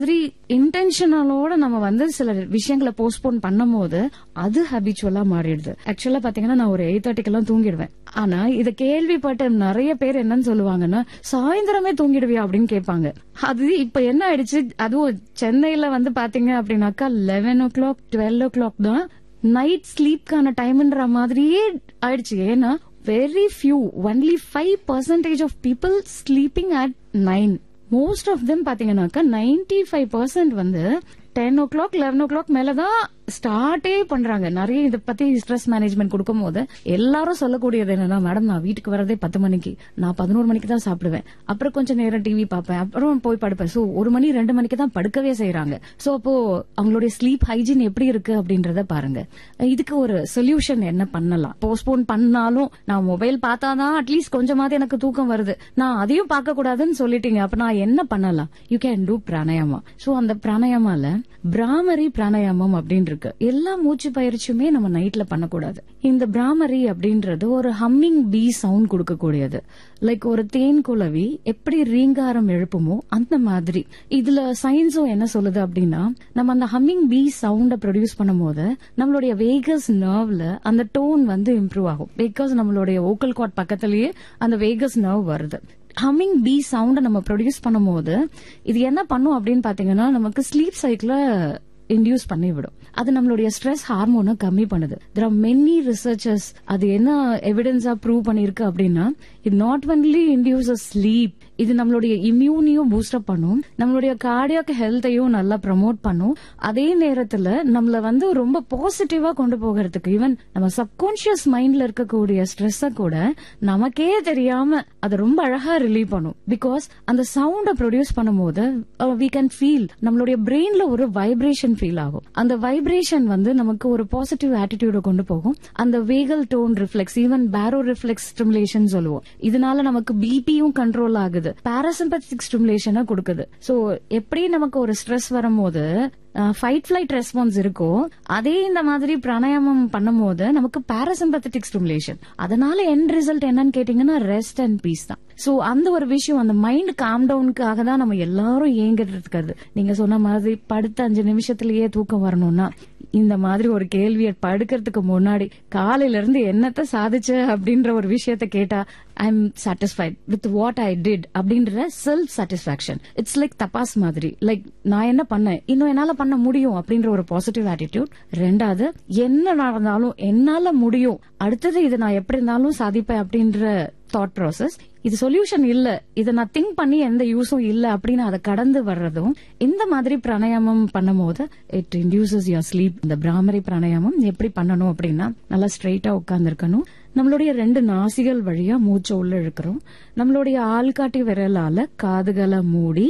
மாதிரி இன்டென்ஷனலோட நம்ம வந்து சில விஷயங்களை போஸ்ட்போன் பண்ணும் போது அது ஹபிச்சுவலா மாறிடுது ஆக்சுவலா பாத்தீங்கன்னா நான் ஒரு எயிட் தேர்ட்டிக்கெல்லாம் தூங்கிடுவேன் ஆனா இத கேள்விப்பட்ட நிறைய பேர் என்னன்னு சொல்லுவாங்கன்னா சாயந்தரமே தூங்கிடுவியா அப்படின்னு கேட்பாங்க அது இப்ப என்ன ஆயிடுச்சு அதுவும் சென்னையில வந்து பாத்தீங்க அப்படின்னாக்கா eleven o'clock twelve o'clock தான் நைட் ஸ்லீப்கான டைம்ன்ற மாதிரியே ஆயிடுச்சு ஏன்னா very few only five percentage of people sleeping at nine most of them பாத்தீங்கன்னாக்கா நைன்டி ஃபைவ் பர்சன்ட் வந்து ten o'clock eleven o'clock மேலதான் ஸ்டார்டே பண்றாங்க நிறைய இதை பத்தி ஸ்ட்ரெஸ் மேனேஜ்மெண்ட் கொடுக்கும் போது எல்லாரும் சொல்லக்கூடியது என்னன்னா மேடம் நான் வீட்டுக்கு வரதே பத்து மணிக்கு நான் பதினோரு மணிக்கு தான் சாப்பிடுவேன் அப்புறம் கொஞ்சம் நேரம் டிவி பார்ப்பேன் அப்புறம் போய் படுப்பேன் சோ ஒரு மணி ரெண்டு மணிக்கு தான் படுக்கவே செய்யறாங்க சோ அப்போ அவங்களுடைய ஸ்லீப் ஹைஜீன் எப்படி இருக்கு அப்படின்றத பாருங்க இதுக்கு ஒரு சொல்யூஷன் என்ன பண்ணலாம் போஸ்ட்போன் பண்ணாலும் நான் மொபைல் பார்த்தாதான் அட்லீஸ்ட் கொஞ்சமாவது எனக்கு தூக்கம் வருது நான் அதையும் பார்க்க கூடாதுன்னு சொல்லிட்டீங்க அப்ப நான் என்ன பண்ணலாம் you can do pranayama so அந்த பிராணாயாமால பிராமரி பிராணாயாமம் அப்படின்னு இருக்கு எல்லா மூச்சு பயிற்சியுமே நம்ம நைட்ல பண்ணக்கூடாது இந்த பிராமரி அப்படின்றது ஒரு ஹம்மிங் பீ சவுண்ட் கொடுக்கக்கூடியது லைக் ஒரு தேன் குளவி எப்படி ரீங்காரம் எழுப்புமோ அந்த மாதிரி இதுல சயின்ஸும் என்ன சொல்லுது அப்படின்னா நம்ம அந்த ஹம்மிங் பீ சவுண்ட ப்ரொடியூஸ் பண்ணும்போது நம்மளுடைய வேகஸ் நர்வ்ல அந்த டோன் வந்து இம்ப்ரூவ் ஆகும் பிகாஸ் நம்மளுடைய ஓக்கல் காட் பக்கத்திலேயே அந்த வேகஸ் நர்வ் வருது ஹம்மிங் பீ சவுண்ட நம்ம ப்ரொடியூஸ் பண்ணும்போது இது என்ன பண்ணும் அப்படின்னு பாத்தீங்கன்னா நமக்கு ஸ்லீப் சைக்கிள இன்டியூஸ் பண்ணி விடும் அது நம்மளுடைய ஸ்ட்ரெஸ் ஹார்மோனை கம்மி பண்ணுது தெர் ஆர் மெனி ரிசர்ச்சர்ஸ் அது என்ன எவிடன்ஸா ப்ரூவ் பண்ணிருக்கு அப்படின்னா இது நாட் ஒன்லி இன்டியூஸ் ஸ்லீப் இது நம்மளுடைய இம்யூனையும் பூஸ்டப் பண்ணும் நம்மளுடைய கார்டியாக் ஹெல்த்தையும் நல்லா ப்ரமோட் பண்ணும் அதே நேரத்துல நம்மள வந்து ரொம்ப பாசிட்டிவா கொண்டு போகிறதுக்கு ஈவன் நம்ம சப்கான்சியஸ் மைண்ட்ல இருக்கக்கூடிய ஸ்ட்ரெஸ்ஸ கூட நமக்கே தெரியாம அதை ரொம்ப அழகா ரிலீவ் பண்ணும் பிகாஸ் அந்த சவுண்ட ப்ரொடியூஸ் பண்ணும்போது வி கேன் ஃபீல் நம்மளுடைய பிரெயின்ல ஒரு வைப்ரேஷன் ஃபீல் ஆகும் அந்த வைப்ரேஷன் வந்து நமக்கு ஒரு பாசிட்டிவ் ஆட்டிடியூட கொண்டு போகும் அந்த vagal tone reflex even baro reflex stimulation சொல்லுவோம் இதனால நமக்கு பிபியும் கண்ட்ரோல் ஆகுது பாராசிம்பத்திக் ஸ்டிமுலேஷனை கொடுக்குது சோ எப்படி நமக்கு ஒரு ஸ்ட்ரெஸ் வரும்போது ஃபைட் ஃபிளைட் ரெஸ்பான்ஸ் இருக்கோ அதே இந்த மாதிரி பிராணாயாமம் பண்ணும்போது நமக்கு பாராசிம்பத்திக் ஸ்டிமுலேஷன் அதனால என் ரிசல்ட் என்னன்னு கேட்டீங்கன்னா ரெஸ்ட் அண்ட் பீஸ் தான் சோ அந்த ஒரு விஷயம் அந்த மைண்ட் காம் டவுனுக்காக தான் நம்ம எல்லாரும் ஏங்கிட்டு இருக்கிறது நீங்க சொன்ன மாதிரி படுத்த அஞ்சு நிமிஷத்திலேயே தூக்கம் வரணும்னா இந்த மாதிரி ஒரு கேள்வியை படுக்கிறதுக்கு முன்னாடி காலையில இருந்து என்னத்த சாதிச்ச அப்படின்ற ஒரு விஷயத்த கேட்டா I am satisfied with what I did அப்படின்ற self satisfaction it's like tapas மாதிரி லைக் நான் என்ன பண்ணேன் இன்னும் என்னால பண்ண முடியும் அப்படின்ற ஒரு பாசிட்டிவ் ஆட்டிடியூட் ரெண்டாவது என்ன நடந்தாலும் என்னால முடியும் அடுத்தது இது நான் எப்படி இருந்தாலும் சாதிப்பேன் அப்படின்ற தாட் ப்ராசஸ் இது சொல்யூஷன் இல்ல இதை நான் திங்க் பண்ணி எந்த யூஸும் இல்ல அப்படின்னு அதை கடந்து வர்றதும் இந்த மாதிரி பிராணாயாமம் பண்ணும்போது இட் இன்டியூசஸ் யுவர் ஸ்லீப் இந்த பிராமரி பிராணாயாமம் எப்படி பண்ணணும் அப்படின்னா நல்லா ஸ்ட்ரைட்டா உட்கார்ந்துருக்கணும் நம்மளுடைய ரெண்டு நாசிகள் வழியா மூச்சை உள்ள இழுக்கிறோம் நம்மளுடைய ஆள்காட்டி விரலால காதுகளை மூடி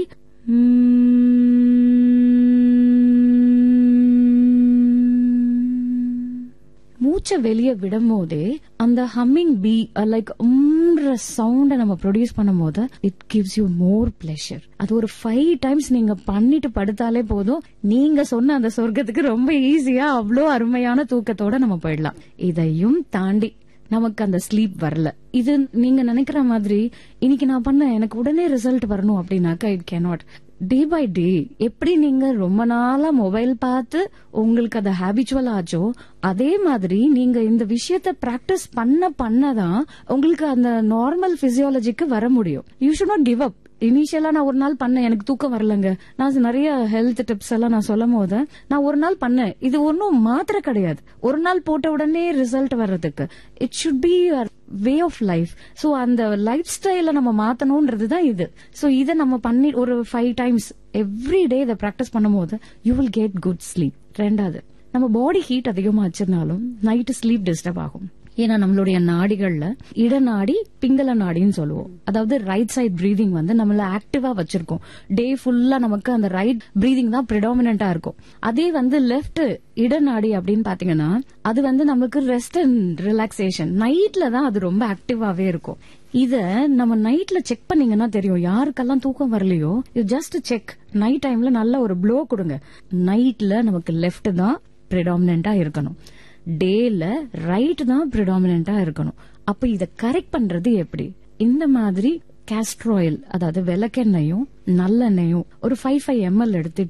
மூச்சை வெளியே விடும் போதே அந்த ஹம்மிங் பீ லைக் உம்ன்ற சவுண்ட நம்ம ப்ரொடியூஸ் பண்ணும் போது it gives you more pleasure அது ஒரு ஃபைவ் டைம்ஸ் நீங்க பண்ணிட்டு படுத்தாலே போதும் நீங்க சொன்ன அந்த சொர்க்கத்துக்கு ரொம்ப ஈஸியா அவ்வளோ அருமையான தூக்கத்தோட நம்ம போயிடலாம் இதையும் தாண்டி நமக்கு அந்த ஸ்லீப் வரல இது நீங்க நினைக்கிற மாதிரி இன்னைக்கு நான் பண்ண எனக்கு உடனே ரிசல்ட் வரணும் அப்படின்னாக்கா it cannot day by day எப்படி நீங்க ரொம்ப நாளா மொபைல் பார்த்து உங்களுக்கு அது ஹேபிச்சுவல் ஆச்சோ அதே மாதிரி நீங்க இந்த விஷயத்த பிராக்டிஸ் பண்ண பண்ணதான் உங்களுக்கு அந்த நார்மல் பிசியாலஜிக்கு வர முடியும் you should not give up initially நான் ஒரு நாள் பண்ணேன் எனக்கு தூக்கம் வரலங்க நான் நிறைய ஹெல்த் டிப்ஸ் எல்லாம் நான் சொல்லும் போது நான் ஒரு நாள் பண்ணேன் இது ஒன்னும் மாத்திரை கிடையாது ஒரு நாள் போட்ட உடனே ரிசல்ட் வர்றதுக்கு it should be way of life so அந்த லைஃப் ஸ்டைல நம்ம மாத்தணும்ன்றது தான் இது சோ இதை நம்ம பண்ணி ஒரு ஃபைவ் டைம்ஸ் எவ்ரி டே இதை ப்ராக்டிஸ் பண்ணும்போது you will get good sleep ரெண்டாவது நம்ம பாடி ஹீட் அதிகமா வச்சிருந்தாலும் நைட்டு ஸ்லீப் டிஸ்டர்ப் ஆகும் ஏன்னா நம்மளுடைய நாடிகள்ல இடநாடி பிங்கள நாடின்னு சொல்லுவோம் அதாவது ரைட் சைட் பிரீதிங் வந்து நம்மள ஆக்டிவா வச்சிருக்கோம் டே ஃபுல்லா நமக்கு அந்த ரைட் பிரீதிங் தான் ப்ரிடாமினா இருக்கும் அதே வந்து லெப்ட் இடநாடி அப்படின்னு பாத்தீங்கன்னா அது வந்து நமக்கு ரெஸ்ட் அண்ட் ரிலாக்ஸேஷன் நைட்ல தான் அது ரொம்ப ஆக்டிவாவே இருக்கும் இத நம்ம நைட்ல செக் பண்ணீங்கன்னா தெரியும் யாருக்கெல்லாம் தூக்கம் வரலையோ யூ ஜஸ்ட் செக் நைட் டைம்ல நல்ல ஒரு ப்ளோ கொடுங்க நைட்ல நமக்கு லெப்ட் தான் ப்ரிடாமினா இருக்கணும் டேல ரைட் தான் ப்ரிடாமினா இருக்கணும் அப்ப இத கரெக்ட் பண்றது எப்படி இந்த மாதிரி castor oil அதாவது விளக்கெண்ணெயும் நல்லெண்ணெயும் ஒரு ஃபைவ் ஃபைவ் எம்எல் எடுத்துட்டு